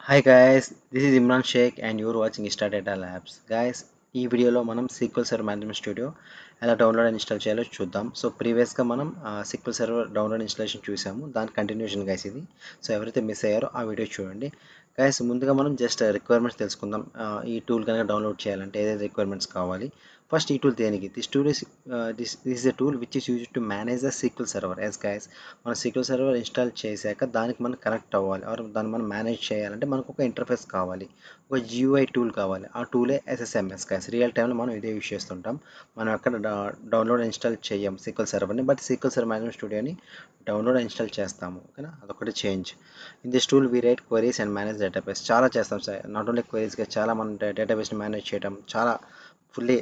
hi guys this is Imran Shaikh and you're watching Ista Data Labs guys ఈ వీడియోలో మనం SQL server management Studio ఎలా download and install చేయాలో చూద్దాం సో ప్రీవియస్గా మనం సీక్వెల్ సర్వర్ డౌన్లోడ్ ఇన్స్టాలేషన్ చూసాము దాని కంటిన్యూషన్ గైస్ ఇది సో ఎవరైతే మిస్ అయ్యారో ఆ వీడియో చూడండి గైస్ ముందుగా మనం జస్ట్ రిక్వైర్మెంట్స్ తెలుసుకుందాం ఈ టూల్ కనుక డౌన్లోడ్ చేయాలంటే ఏదైతే రిక్వైర్మెంట్స్ కావాలి ఫస్ట్ ఈ టూల్ దేనికి this tool is this this is the tool which is use to manage the SQL Server yes guys మన సీక్వెల్ సర్వర్ ఇన్స్టాల్ చేశాక దానికి మనం కనెక్ట్ అవ్వాలి ఆర్ దాన్ని మనం మేనేజ్ చేయాలంటే మనకు ఒక ఇంటర్ఫేస్ కావాలి ఒక జియూఐ టూల్ కావాలి ఆ టూలే ఎస్ఎస్ఎంఎస్ గైస్ రియల్ టైంలో మనం ఇదే యూజ్ చేస్తుంటాం మనం అక్కడ డౌన్లోడ్ ఇన్స్టాల్ చేయం సీక్వెల్ సర్వర్ని బట్ సీక్వెల్ సర్వర్ మేనేజ్మెంట్ స్టూడియోని డౌన్లోడ్ ఇన్స్టాల్ చేస్తాము ఓకేనా అదొకటి change in this tool we write queries and manage database చాలా చేస్తాం సార్ నాట్ ఓన్లీ క్వరీస్గా చాలా మనం డేటాబేస్ని మేనేజ్ చేయడం చాలా ఫుల్లీ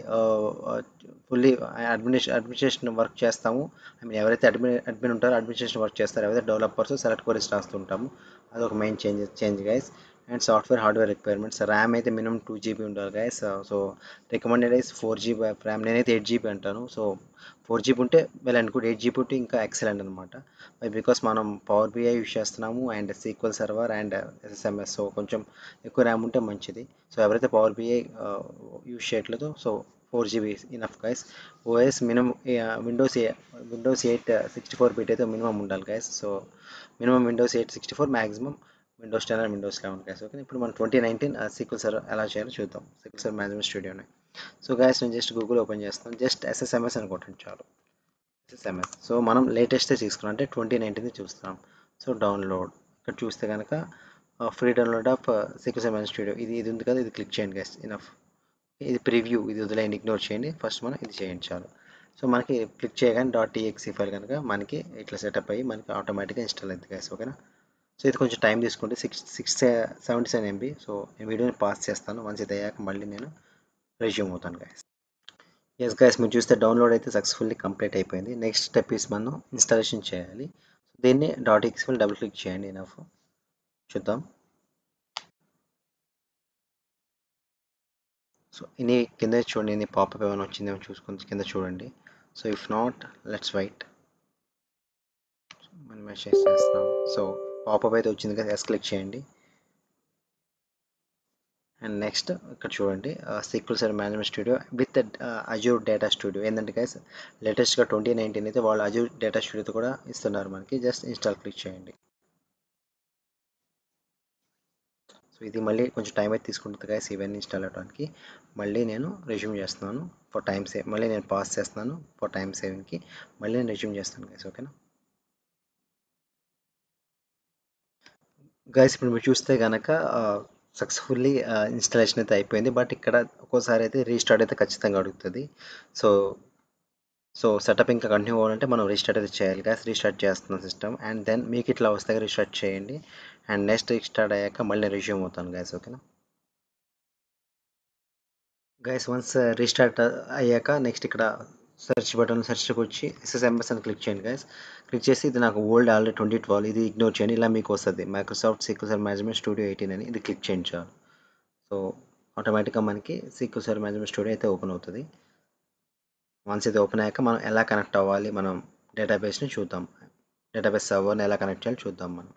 ఫుల్లీ అడ్మినిస్ట్రే అడ్మినిస్ట్రేషన్ వర్క్ చేస్తాము ఐ మీన్ ఎవరైతే అడ్మిన్ అడ్మిన్ ఉంటారో అడ్మినిస్ట్రేషన్ వర్క్ చేస్తారో ఎవరైతే డెవలపర్స్ సెలెక్ట్ క్వరీస్ రాస్తుంటాము అదొక main change change guys and software hardware requirements RAM అయితే మినిమం టూ జీబీ ఉండాలి guys so recommended is four GB RAM నేనైతే ఎయిట్ జీబీ అంటాను సో ఫోర్ జీబీ ఉంటే వెల్ అనుకుంటే ఎయిట్ జీబీ ఉంటే ఇంకా ఎక్సలెంట్ అనమాట బికాస్ మనం పవర్ బిఐ యూస్ చేస్తున్నాము and sequel server and SSMS so కొంచెం ఎక్కువ ర్యామ్ ఉంటే మంచిది సో ఎవరైతే పవర్ బిఐ యూస్ చేయట్లేదో so four GB enough guys OS minimum Windows Windows eight sixty four bit అయితే మినిమం ఉండాలి guys so minimum Windows eight sixty four maximum Windows ten and Windows eleven guys okay ఇప్పుడు మనం twenty nineteen SQL Server ఎలా చేయాలో చూద్దాం SQL server Management స్టూడియోని so guys నేను just Google open చేస్తాను జస్ట్ ఎస్ఎస్ఎంఎస్ అనుకోండి చాలు ఎస్ఎస్ఎంఎస్ సో మనం లేటెస్ట్ తీసుకున్నాం అంటే ట్వంటీ నైన్టీన్ చూస్తున్నాం సో డౌన్లోడ్ ఇక్కడ చూస్తే కనుక free download of SQL server management Studio ఇది ఇది ఉంది కదా ఇది క్లిక్ చేయండి గైస్ ఇనఫ్ ఇది ప్రివ్యూ ఇది వదిలేయండి ఇగ్నోర్ చేయండి ఫస్ట్ మనం ఇది చేయండి చాలు సో మనకి క్లిక్ చేయగానే డాట్ టీఎక్సీ ఫైల్ కనుక మనకి ఇట్లా సెటప్ అయ్యి మనకి ఆటోమేటిక్గా ఇన్స్టాల్ అవుతుంది గైస్ ఓకేనా సో ఇది కొంచెం టైం తీసుకుంటే six six seventy seven MB so నేను వీడియోని పాస్ చేస్తాను వన్స్ ఇది అయ్యాక మళ్ళీ నేను రెజ్యూమ్ అవుతాను గైస్ ఎస్ గైస్ మీరు చూస్తే డౌన్లోడ్ అయితే సక్సెస్ఫుల్లీ కంప్లీట్ అయిపోయింది నెక్స్ట్ స్టెప్ ఈస్ మనం ఇన్స్టాలేషన్ చేయాలి దీన్ని డాట్ ఎక్స్ఎల్ డబుల్ క్లిక్ చేయండి ఎనఫ్ చూద్దాం సో ఇన్ని కింద చూడండి ఇది పాపప్ ఏమైనా వచ్చిందేమో చూసుకొని కింద చూడండి so if not let's wait మనం మెసేజ్ చేస్తున్నాం సో పాపప్ అయితే వచ్చింది కదా ఎస్ క్లిక్ చేయండి అండ్ నెక్స్ట్ ఇక్కడ చూడండి SQL server management Studio with Azure Data Studio ఏంటంటే గైస్ లేటెస్ట్గా ట్వంటీ నైన్టీన్ అయితే వాళ్ళు అజూర్ డేటా స్టూడియోతో కూడా ఇస్తున్నారు మనకి జస్ట్ ఇన్స్టాల్ క్లిక్ చేయండి సో ఇది మళ్ళీ కొంచెం టైం అయితే తీసుకుంటుంది గైస్ ఇవన్నీ ఇన్స్టాల్ అవ్వడానికి మళ్ళీ నేను రెజ్యూమ్ చేస్తున్నాను ఫర్ టైం సేవ్ మళ్ళీ నేను పాస్ చేస్తున్నాను ఫర్ టైం సేవింగ్కి మళ్ళీ నేను రెజ్యూమ్ చేస్తాను గైస్ ఓకేనా గైస్ ఇప్పుడు మీరు చూస్తే కనుక సక్సెస్ఫుల్లీ ఇన్స్టాలేషన్ అయితే అయిపోయింది బట్ ఇక్కడ ఒక్కోసారి అయితే రీస్టార్ట్ అయితే ఖచ్చితంగా అడుగుతుంది సో సో సెటప్ ఇంకా కంటిన్యూ అవ్వాలంటే మనం రీస్టార్ట్ అయితే చేయాలి గ్యాస్ రీస్టార్ట్ చేస్తున్నాం సిస్టమ్ అండ్ దెన్ మీకు ఇట్లా వస్తే రీస్టార్ట్ చేయండి అండ్ నెక్స్ట్ రీస్టార్ట్ అయ్యాక మళ్ళీ రెజ్యూమ్ అవుతాను గ్యాస్ ఓకేనా గైస్ వన్స్ రీస్టార్ట్ అయ్యాక నెక్స్ట్ ఇక్కడ సెర్చ్ బటన్ సెర్చ్కి వచ్చి ఎస్ఎస్ఎంఎస్ అని క్లిక్ చేయండి గైస్ క్లిక్ చేసి ఇది నాకు ఓల్డ్ ఆల్రెడీ ట్వంటీ ట్వెల్వ్ ఇది ఇగ్నోర్ చేయండి ఇలా మీకు వస్తుంది Microsoft SQL server management studio eighteen అని ఇది క్లిక్ చేయండి చాలు సో ఆటోమేటిక్గా మనకి సీక్వెల్ సర్వర్ మేనేజ్మెంట్ స్టూడియో అయితే ఓపెన్ అవుతుంది వన్స్ ఇది ఓపెన్ అయ్యాక మనం ఎలా కనెక్ట్ అవ్వాలి మనం డేటాబేస్ని చూద్దాం డేటాబేస్ సర్వర్ని ఎలా కనెక్ట్ చేయాలి చూద్దాం మనం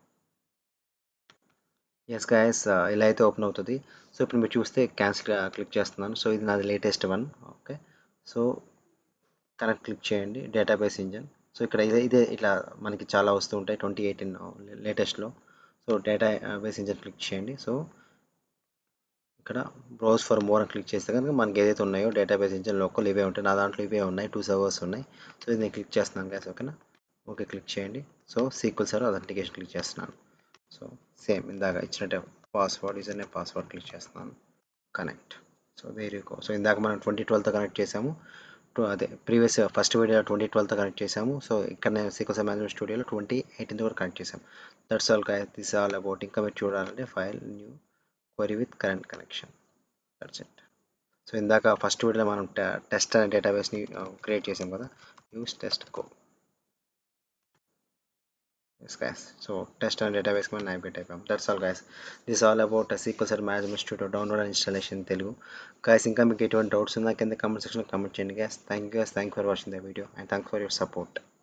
ఎస్ గాయస్ ఇలా అయితే ఓపెన్ అవుతుంది సో ఇప్పుడు మీరు చూస్తే క్యాన్సిల్ క్లిక్ చేస్తున్నాను సో ఇది నాది latest one okay so connect click చేయండి డేటాబేస్ ఇంజన్ సో ఇక్కడ ఇదే ఇదే ఇట్లా మనకి చాలా వస్తూ ఉంటాయి ట్వంటీ ఎయిటీన్ లేటెస్ట్లో so database engine click చేయండి సో ఇక్కడ బ్రౌజ్ ఫర్ మోర్ అని క్లిక్ చేస్తే కనుక మనకి ఏదైతే ఉన్నాయో డేటాబేస్ ఇంజన్ లోకల్ ఇవే ఉంటాయి నా దాంట్లో ఇవే ఉన్నాయి టూ సర్వర్స్ ఉన్నాయి సో ఇది నేను క్లిక్ చేస్తున్నాను గ్యాస్ ఓకేనా ఓకే క్లిక్ చేయండి so SQL server authentication click చేస్తున్నాను సో సేమ్ ఇందాక ఇచ్చినట్టే పాస్వర్డ్ యూజర్ నేను పాస్వర్డ్ క్లిక్ చేస్తున్నాను కనెక్ట్ సో వేరే సో ఇందాక మనం ట్వంటీ ట్వెల్వ్తో కనెక్ట్ చేసాము అదే ప్రీవియస్ ఫస్ట్ వీడియో ట్వంటీ ట్వెల్వ్తో కనెక్ట్ చేసాము సో ఇక్కడ నేను సీక్వెన్స్ మేనేజ్మెంట్ స్టూడియోలో ట్వంటీ ఎయిటీన్త్ కూడా కనెక్ట్ చేసాము that's all this all about ఇంకా మీరు చూడాలంటే file new query with current connection that's it so ఇందాక ఫస్ట్ వీడియోలో మనం టెస్ట్ అనే డేటాబేస్ని క్రియేట్ చేసాం కదా యూస్ టెస్ట్ కో ఎస్ guys so test and database మనం నావిగేట్ అయిపోయాం that's all guys this all about SQL server management studio download and installation Telugu guys ఇంకా మీకు ఎటువంటి డౌట్స్ ఉన్నా కింద కమెంట్ సెక్షన్లో కమెంట్ చేయండి guys thank you guys thank for watching the video and thank for your support